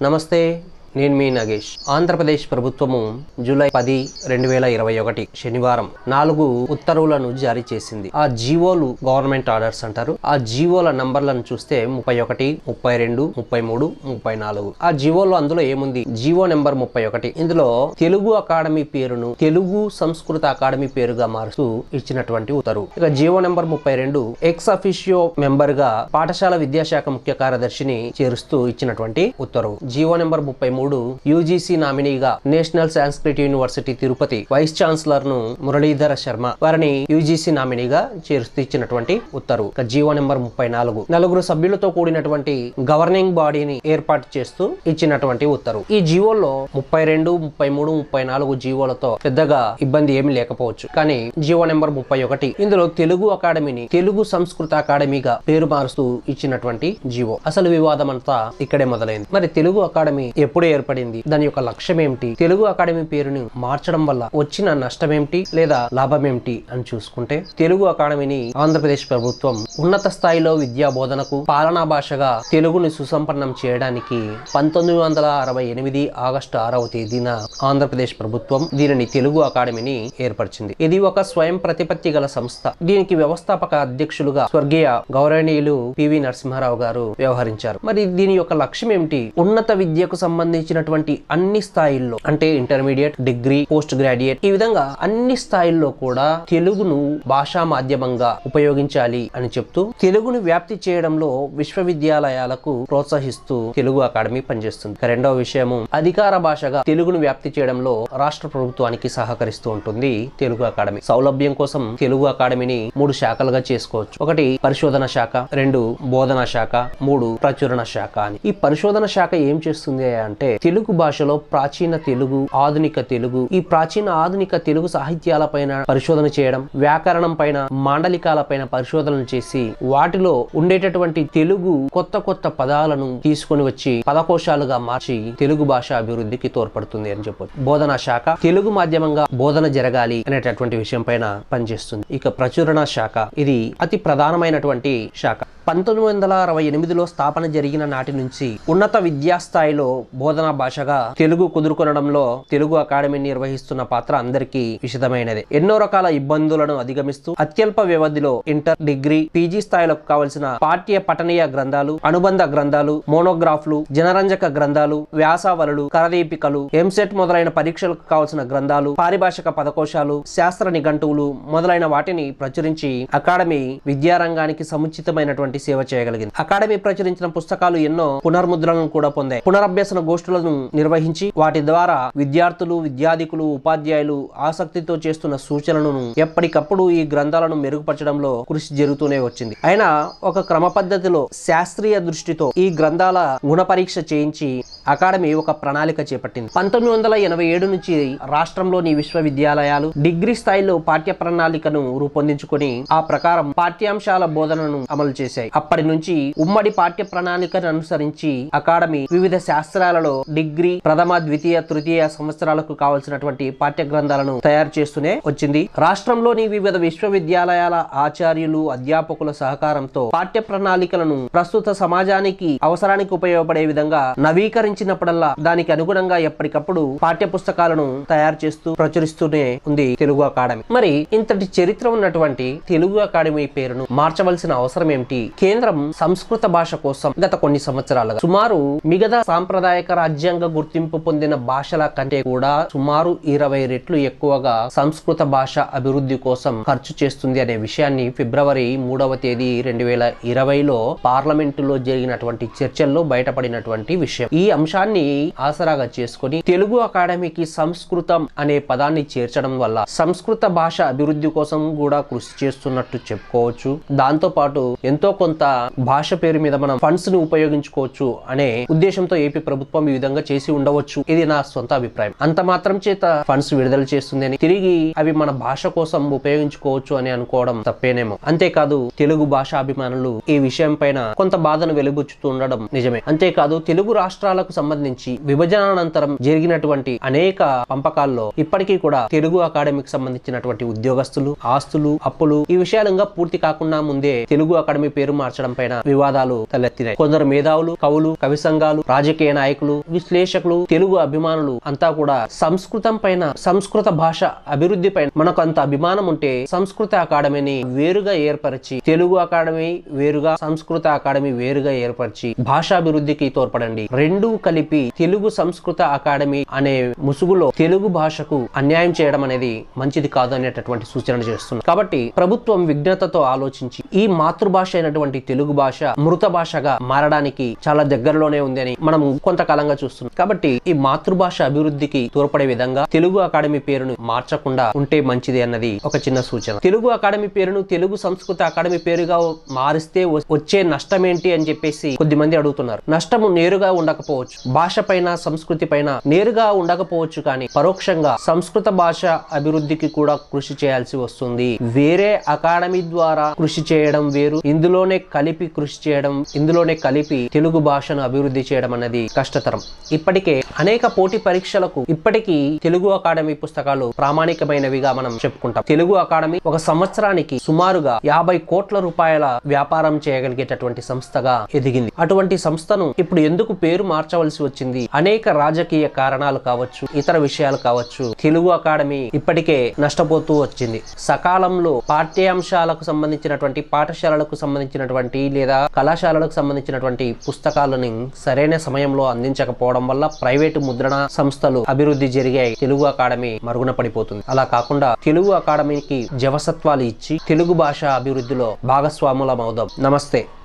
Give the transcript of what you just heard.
నమస్తే నేను మీ నగేష్ ఆంధ్రప్రదేశ్ ప్రభుత్వము జూలై పది రెండు వేల ఇరవై ఒకటి శనివారం నాలుగు ఉత్తర్వులను జారీ చేసింది ఆ జీవోలు గవర్నమెంట్ ఆర్డర్స్ అంటారు ఆ జీవోల నంబర్లను చూస్తే ముప్పై ఒకటి ముప్పై రెండు ముప్పై మూడు ముప్పై నాలుగు ఆ జీవోలో అందులో ఏముంది జీవో నెంబర్ ముప్పై ఒకటి ఇందులో తెలుగు అకాడమీ పేరును తెలుగు సంస్కృత అకాడమీ పేరుగా మారుస్తూ ఇచ్చినటువంటి ఉత్తర్వు ఇక జీవో నెంబర్ ముప్పై రెండు ఎక్స్ అఫిషియో మెంబర్ గా పాఠశాల విద్యాశాఖ ముఖ్య కార్యదర్శిని చేరుస్తూ ఇచ్చినటువంటి ఉత్తర్వు జీవో నెంబర్ ముప్పై మూడు యూజీసీ నామినీగా national Sanskrit university Tirupati vice chancellor ను మురళీధర శర్మ వారిని యూజీసీ నామినీగా చేరుస్తూ ఇచ్చినటువంటి ఉత్తర్వు ఇక జీవో నెంబర్ ముప్పై నాలుగు నలుగురు సభ్యులతో కూడినటువంటి గవర్నింగ్ బాడీని ఏర్పాటు చేస్తూ ఇచ్చినటువంటి ఉత్తర్వు ఈ జీవోల్లో ముప్పై రెండు ముప్పై మూడు ముప్పై నాలుగు జీవోలతో పెద్దగా ఇబ్బంది ఏమీ లేకపోవచ్చు కానీ జీవో నెంబర్ ముప్పై ఒకటి ఇందులో తెలుగు అకాడమీని తెలుగు సంస్కృత అకాడమీగా పేరు మారుస్తూ ఇచ్చినటువంటి జీవో అసలు వివాదం అంతా ఇక్కడే మొదలైంది మరి తెలుగు అకాడమీ ఎప్పుడు ఏర్పడింది దాని యొక్క లక్ష్యం ఏమిటి తెలుగు అకాడమీ పేరుని మార్చడం వల్ల వచ్చిన నష్టం ఏమిటి లేదా లాభం ఏమిటి అని చూసుకుంటే తెలుగు అకాడమీని ఆంధ్రప్రదేశ్ ప్రభుత్వం ఉన్నత స్థాయిలో విద్యా బోధనకు పాలనా భాషగా తెలుగుని సుసంపన్నం చేయడానికి పంతొమ్మిది వందల అరవై ఎనిమిది ఆగస్టు ఆరవ తేదీన ఆంధ్రప్రదేశ్ ప్రభుత్వం దీనిని తెలుగు అకాడమీని ఏర్పరిచింది ఇది ఒక స్వయం ప్రతిపత్తి గల సంస్థ దీనికి వ్యవస్థాపక అధ్యక్షులుగా స్వర్గీయ గౌరవనీయులు పివి నరసింహారావు గారు వ్యవహరించారు మరి దీని యొక్క లక్ష్యం ఏమిటి ఉన్నత విద్యకు సంబంధించినటువంటి అన్ని స్థాయిల్లో అంటే ఇంటర్మీడియట్ డిగ్రీ పోస్ట్ గ్రాడ్యుయేట్ ఈ విధంగా అన్ని స్థాయిల్లో కూడా తెలుగును భాషా మాధ్యమంగా ఉపయోగించాలి అని చెప్తూ తెలుగును వ్యాప్తి చేయడంలో విశ్వవిద్యాలయాలకు ప్రోత్సహిస్తూ తెలుగు అకాడమీ పనిచేస్తుంది ఇక రెండవ విషయము అధికార భాషగా తెలుగును వ్యాప్తి చేయడంలో రాష్ట్ర ప్రభుత్వానికి సహకరిస్తూ ఉంటుంది తెలుగు అకాడమీ సౌలభ్యం కోసం తెలుగు అకాడమీని మూడు శాఖలుగా చేసుకోవచ్చు ఒకటి పరిశోధన శాఖ రెండు బోధన శాఖ మూడు ప్రచురణ శాఖ అని ఈ పరిశోధన శాఖ ఏం చేస్తుంది అంటే తెలుగు భాషలో ప్రాచీన తెలుగు ఆధునిక తెలుగు ఈ ప్రాచీన ఆధునిక తెలుగు సాహిత్యాల పైన పరిశోధన చేయడం వ్యాకరణం పైన మాండలికాల పైన పరిశోధనలు చేసి వాటిలో ఉండేటటువంటి తెలుగు కొత్త కొత్త పదాలను తీసుకొని వచ్చి పదకోశాలుగా మార్చి తెలుగు భాష అభివృద్ధికి తోడ్పడుతుంది అని చెప్పొచ్చు బోధనా శాఖ తెలుగు మాధ్యమంగా బోధన జరగాలి అనేటటువంటి విషయం పైన పనిచేస్తుంది ఇక ప్రచురణ శాఖ ఇది అతి ప్రధానమైనటువంటి శాఖ పంతొమ్మిది వందల అరవై ఎనిమిదిలో స్థాపన జరిగిన నాటి నుంచి ఉన్నత విద్యాస్థాయిలో బోధనా భాషగా తెలుగు కుదురుకొనడంలో తెలుగు అకాడమీ నిర్వహిస్తున్న పాత్ర అందరికీ విషదమైనది ఎన్నో రకాల ఇబ్బందులను అధిగమిస్తూ అత్యల్ప వ్యవధిలో ఇంటర్ డిగ్రీ పీజీ స్థాయిలకు కావలసిన పాఠ్య పఠనీయ గ్రంథాలు అనుబంధ గ్రంథాలు మోనోగ్రాఫ్లు జనరంజక గ్రంథాలు వ్యాసావళులు కరదీపికలు ఎంసెట్ మొదలైన పరీక్షలకు కావలసిన గ్రంథాలు పారిభాషిక పదకోశాలు శాస్త్ర నిఘంటువులు మొదలైన వాటిని ప్రచురించి అకాడమీ విద్యారంగానికి సముచితమైనటువంటి సేవ చేయగలిగింది అకాడమీ ప్రచురించిన పుస్తకాలు ఎన్నో పునర్ముద్రణను కూడా పొందాయి పునరభ్యసన గోష్ఠులను నిర్వహించి వాటి ద్వారా విద్యార్థులు విద్యాధికులు ఉపాధ్యాయులు ఆసక్తితో చేస్తున్న సూచనలను ఎప్పటికప్పుడు ఈ గ్రంథాలను మెరుగుపరచడంలో కృషి జరుగుతూనే వచ్చింది అయినా ఒక క్రమ పద్ధతిలో శాస్త్రీయ దృష్టితో ఈ గ్రంథాల గుణ పరీక్ష చేయించి అకాడమీ ఒక ప్రణాళిక చేపట్టింది పంతొమ్మిది వందల ఎనభై ఏడు నుంచి రాష్ట్రంలోని విశ్వవిద్యాలయాలు డిగ్రీ స్థాయిలో పాఠ్య ప్రణాళికను రూపొందించుకొని ఆ ప్రకారం పాఠ్యాంశాల బోధనను అమలు చేశాయి అప్పటి నుంచి ఉమ్మడి పాఠ్య ప్రణాళికను అనుసరించి అకాడమీ వివిధ శాస్త్రాలలో డిగ్రీ ప్రథమ ద్వితీయ తృతీయ సంవత్సరాలకు కావలసినటువంటి పాఠ్య గ్రంథాలను తయారు చేస్తూనే వచ్చింది రాష్ట్రంలోని వివిధ విశ్వవిద్యాలయాల ఆచార్యులు అధ్యాపకుల సహకారంతో పాఠ్య ప్రణాళికలను ప్రస్తుత సమాజానికి అవసరానికి ఉపయోగపడే విధంగా నవీకరించినప్పుడల్లా దానికి అనుగుణంగా ఎప్పటికప్పుడు పాఠ్య పుస్తకాలను తయారు చేస్తూ ప్రచురిస్తూనే ఉంది తెలుగు అకాడమీ మరి ఇంతటి చరిత్ర ఉన్నటువంటి తెలుగు అకాడమీ పేరును మార్చవలసిన అవసరం ఏమిటి కేంద్రం సంస్కృత భాష కోసం గత కొన్ని సంవత్సరాలుగా సుమారు మిగతా సాంప్రదాయక రాజ్యాంగ గుర్తింపు పొందిన భాషల కంటే కూడా సుమారు ఇరవై రెట్లు ఎక్కువగా సంస్కృత భాష అభివృద్ధి కోసం ఖర్చు చేస్తుంది అనే విషయాన్ని ఫిబ్రవరి మూడవ తేదీ రెండు వేల ఇరవైలో పార్లమెంటులో జరిగినటువంటి చర్చల్లో బయటపడినటువంటి విషయం ఈ అంశాన్ని ఆసరాగా చేసుకొని తెలుగు అకాడమీకి సంస్కృతం అనే పదాన్ని చేర్చడం వల్ల సంస్కృత భాష అభివృద్ధి కోసం కూడా కృషి చేస్తున్నట్టు చెప్పుకోవచ్చు దాంతో పాటు ఎంతో కొంత భాష పేరు మీద మనం ఫండ్స్ ని ఉపయోగించుకోవచ్చు అనే ఉద్దేశంతో ఏపీ ప్రభుత్వం ఈ విధంగా చేసి ఉండవచ్చు ఇది నా సొంత అభిప్రాయం అంత మాత్రం చేత ఫండ్స్ విడుదల చేస్తుంది అని తిరిగి అవి మన భాష కోసం ఉపయోగించుకోవచ్చు అని అనుకోవడం తప్పేనేమో అంతేకాదు తెలుగు భాషా అభిమానులు ఈ విషయం పైన కొంత బాధను వెలుబుచ్చుతూ ఉండడం నిజమే అంతేకాదు తెలుగు రాష్ట్రాలకు సంబంధించి విభజనానంతరం జరిగినటువంటి అనేక పంపకాల్లో ఇప్పటికీ కూడా తెలుగు అకాడమీకి సంబంధించినటువంటి ఉద్యోగస్తులు ఆస్తులు అప్పులు ఈ విషయాలు ఇంకా పూర్తి కాకుండా ముందే తెలుగు అకాడమీ పేరు పేరు మార్చడం పైన వివాదాలు తలెత్తినాయి కొందరు మేధావులు కవులు కవి సంఘాలు రాజకీయ నాయకులు విశ్లేషకులు తెలుగు అభిమానులు అంతా కూడా సంస్కృతం పైన సంస్కృత భాష అభివృద్ధి పైన మనకు అంత అభిమానం ఉంటే సంస్కృత అకాడమీని వేరుగా ఏర్పరిచి తెలుగు అకాడమీ వేరుగా సంస్కృత అకాడమీ వేరుగా ఏర్పరిచి భాషాభివృద్ధికి తోడ్పడండి రెండూ కలిపి తెలుగు సంస్కృత అకాడమీ అనే ముసుగులో తెలుగు భాషకు అన్యాయం చేయడం అనేది మంచిది కాదు అనేటటువంటి సూచన చేస్తుంది కాబట్టి ప్రభుత్వం విజ్ఞతతో ఆలోచించి ఈ మాతృభాష అయినటువంటి తెలుగు భాష మృత భాషగా మారడానికి చాలా దగ్గరలోనే ఉంది అని మనం కొంతకాలంగా చూస్తున్నాం కాబట్టి ఈ మాతృభాష అభివృద్ధికి తోడ్పడే విధంగా తెలుగు అకాడమీ పేరును మార్చకుండా ఉంటే మంచిది అన్నది ఒక చిన్న సూచన తెలుగు అకాడమీ పేరును తెలుగు సంస్కృత అకాడమీ పేరుగా మారిస్తే వ- వచ్చే నష్టం ఏంటి అని చెప్పేసి కొద్ది మంది అడుగుతున్నారు నష్టము నేరుగా ఉండకపోవచ్చు భాష పైన సంస్కృతి పైన నేరుగా ఉండకపోవచ్చు కానీ పరోక్షంగా సంస్కృత భాష అభివృద్ధికి కూడా కృషి చేయాల్సి వస్తుంది వేరే అకాడమీ ద్వారా కృషి చేయడం వేరు ఇందులోనే కలిపి కృషి చేయడం ఇందులోనే కలిపి తెలుగు భాషను అభివృద్ధి చేయడం అనేది కష్టతరం ఇప్పటికే అనేక పోటీ పరీక్షలకు ఇప్పటికీ తెలుగు అకాడమీ పుస్తకాలు ప్రామాణికమైనవిగా మనం చెప్పుకుంటాం తెలుగు అకాడమీ ఒక సంవత్సరానికి సుమారుగా యాభై కోట్ల రూపాయల వ్యాపారం చేయగలిగేటటువంటి సంస్థగా ఎదిగింది అటువంటి సంస్థను ఇప్పుడు ఎందుకు పేరు మార్చవలసి వచ్చింది అనేక రాజకీయ కారణాలు కావచ్చు ఇతర విషయాలు కావచ్చు తెలుగు అకాడమీ ఇప్పటికే నష్టపోతూ వచ్చింది సకాలంలో పాఠ్యాంశాలకు సంబంధించినటువంటి పాఠశాలలకు సంబంధించినటువంటి లేదా కళాశాలలకు సంబంధించినటువంటి పుస్తకాలను సరైన సమయంలో అందించకపోవడం వల్ల ప్రైవేటు ముద్రణ సంస్థలు అభివృద్ధి జరిగాయి తెలుగు అకాడమీ మరుగున పడిపోతుంది అలా కాకుండా తెలుగు అకాడమీకి జవసత్వాలు ఇచ్చి తెలుగు భాష అభివృద్ధిలో భాగస్వాములం అవుదాం నమస్తే